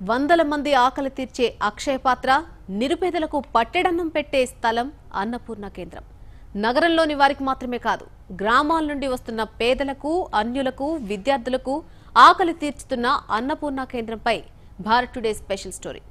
వందల మంది ఆకలి తీర్చే అక్షయ పాత్ర నిరుపేదలకు పట్టెడన్నం పెట్టే స్థలం అన్నపూర్ణ కేంద్రం నగరంలోని వారికి మాత్రమే కాదు గ్రామాల నుండి వస్తున్న పేదలకు అన్యులకు విద్యార్థులకు ఆకలి తీర్చుతున్న అన్నపూర్ణ కేంద్రంపై Bharat today special story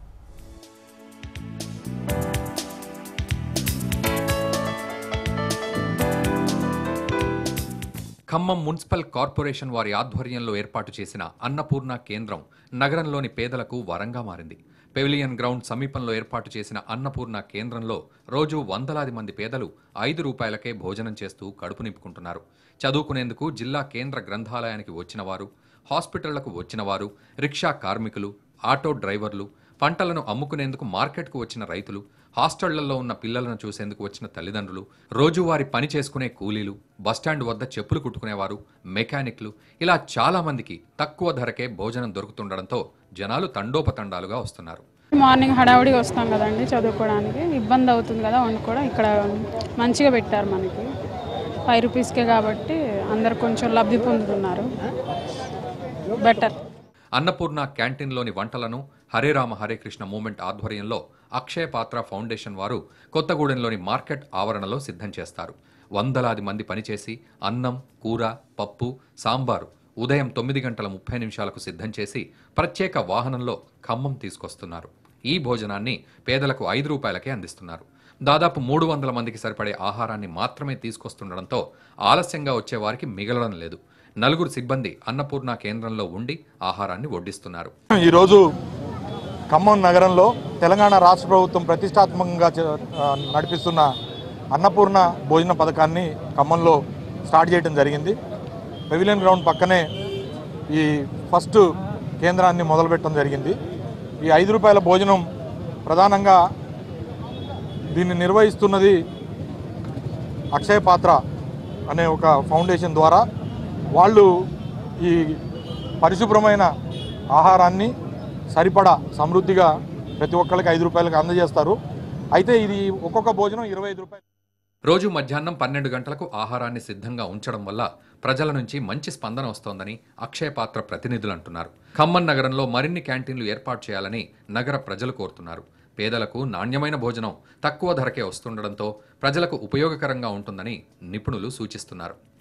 Khammam municipal corporation వారి ఆధ్వర్యంలో ఏర్పాటు చేసిన అన్నపూర్ణ కేంద్రం నగరంలోని పేదలకు వరంగా మారింది పెవిలియన్ గ్రౌండ్ సమీపంలో ఏర్పాటు చేసిన అన్నపూర్ణ కేంద్రంలో రోజు వందలాది మంది పేదలు ఐదు రూపాయలకే భోజనం చేస్తూ కడుపు నింపుకుంటున్నారు చదువుకునేందుకు జిల్లా కేంద్ర గ్రంథాలయానికి వచ్చినవారు హాస్పిటళ్లకు వచ్చినవారు రిక్షా కార్మికులు ఆటో డ్రైవర్లు పంటలను అమ్ముకునేందుకు మార్కెట్కు వచ్చిన రైతులు హాస్టళ్లలో ఉన్న పిల్లలను చూసేందుకు వచ్చిన తల్లిదండ్రులు రోజువారీ పని చేసుకునే కూలీలు బస్టాండ్ వద్ద చెప్పులు కుట్టుకునేవారు మెకానిక్లు ఇలా చాలా మందికి తక్కువ ధరకే భోజనం దొరుకుతుండడంతో జనాలు తండోపతండాలుగా వస్తున్నారు మార్నింగ్ హడావుడిగా వస్తాం కదండి చదువుకోవడానికి ఇబ్బంది అవుతుంది కదా వండుకోవడం ఇక్కడ మంచిగా పెట్టారు మనకి ఫైవ్ రూపీస్కే కాబట్టి అందరు కొంచెం లబ్ధి పొందుతున్నారు బెటర్ అన్నపూర్ణ క్యాంటీన్లోని వంటలను హరే రామ హరే కృష్ణ మూమెంట్ ఆధ్వర్యంలో అక్షయ పాత్ర ఫౌండేషన్ వారు కొత్తగూడెంలోని మార్కెట్ ఆవరణలో సిద్ధం చేస్తారు వందలాది మంది పనిచేసి అన్నం కూర పప్పు సాంబారు ఉదయం తొమ్మిది గంటల ముప్పై నిమిషాలకు సిద్ధం చేసి ప్రత్యేక వాహనంలో ఖమ్మం తీసుకొస్తున్నారు ఈ భోజనాన్ని పేదలకు ఐదు రూపాయలకే అందిస్తున్నారు దాదాపు మూడు వందల మందికి సరిపడే ఆహారాన్ని మాత్రమే తీసుకొస్తుండడంతో ఆలస్యంగా వచ్చే వారికి మిగలడం లేదు నలుగురు సిబ్బంది అన్నపూర్ణ కేంద్రంలో ఉండి ఆహారాన్ని వడ్డిస్తున్నారు ఈరోజు ఖమ్మం నగరంలో తెలంగాణ రాష్ట్ర ప్రభుత్వం ప్రతిష్టాత్మకంగా చే- ఆ, నడిపిస్తున్న అన్నపూర్ణ భోజన పథకాన్ని ఖమ్మంలో స్టార్ట్ చేయడం జరిగింది పెవిలియన్ గ్రౌండ్ పక్కనే ఈ ఫస్ట్ కేంద్రాన్ని మొదలుపెట్టడం జరిగింది ఈ ఐదు రూపాయల భోజనం ప్రధానంగా దీన్ని నిర్వహిస్తున్నది అక్షయ పాత్ర అనే ఒక ఫౌండేషన్ ద్వారా వాళ్ళు ఈ పరిశుభ్రమైన ఆహారాన్ని సరిపడా సమృద్ధిగా ప్రతి ఒక్కరికి ఐదు రూపాయలకు అందజేస్తారు అయితే ఇది ఒక్కొక్క భోజనం ఇరవై ఐదు రూపాయలు రోజు మధ్యాహ్నం పన్నెండు గంటలకు ఆహారాన్ని సిద్ధంగా ఉంచడం వల్ల ప్రజల నుంచి మంచి స్పందన వస్తోందని అక్షయ పాత్ర ప్రతినిధులు అంటున్నారు ఖమ్మం నగరంలో మరిన్ని క్యాంటీన్లు ఏర్పాటు చేయాలని నగర ప్రజలు కోరుతున్నారు పేదలకు నాణ్యమైన భోజనం తక్కువ ధరకే వస్తుండడంతో ప్రజలకు ఉపయోగకరంగా ఉంటుందని నిపుణులు సూచిస్తున్నారు